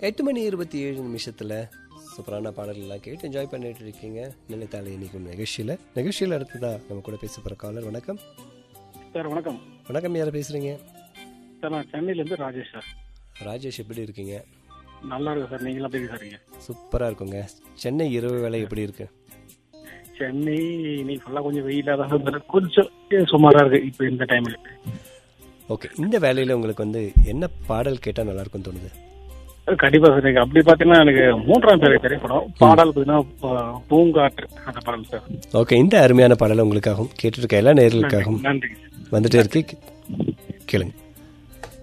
எட்டு மணி இருபத்தி ஏழு நிமிஷத்தில் சூப்பரான பாடல்கள்லாம் கேட்டு என்ஜாய் பண்ணிட்டு இருக்கீங்க நினைத்தாலே இன்னைக்கு நிகழ்ச்சியில் நிகழ்ச்சியில் அடுத்ததா நம்ம கூட பேச போகிற காலர் வணக்கம் சார் வணக்கம் வணக்கம் யார் பேசுகிறீங்க சார் நான் சென்னையிலேருந்து ராஜேஷ் சார் ராஜேஷ் எப்படி இருக்கீங்க நல்லா இருக்கு சார் நீங்களாம் எப்படி சாரிங்க சூப்பராக இருக்குங்க சென்னை இரவு வேலை எப்படி இருக்கு சென்னை இன்னைக்கு ஃபுல்லாக கொஞ்சம் வெயிலாக தான் சார் கொஞ்சம் சுமாராக இருக்கு இப்போ இந்த டைமில் ஓகே இந்த வேலையில் உங்களுக்கு வந்து என்ன பாடல் கேட்டால் நல்லா இருக்கும்னு தோணுது கண்டிப்பாக சார் எனக்கு அப்படி பார்த்தீங்கன்னா எனக்கு மூன்றாம் பேரை திரைப்படம் பாடல் பார்த்தீங்கன்னா பூங்காற்று அந்த பாடல் சார் ஓகே இந்த அருமையான பாடலை உங்களுக்காகவும் கேட்டுட்டு இருக்க எல்லா நேர்களுக்காகவும் நன்றி வந்துட்டே இருக்கு கேளுங்க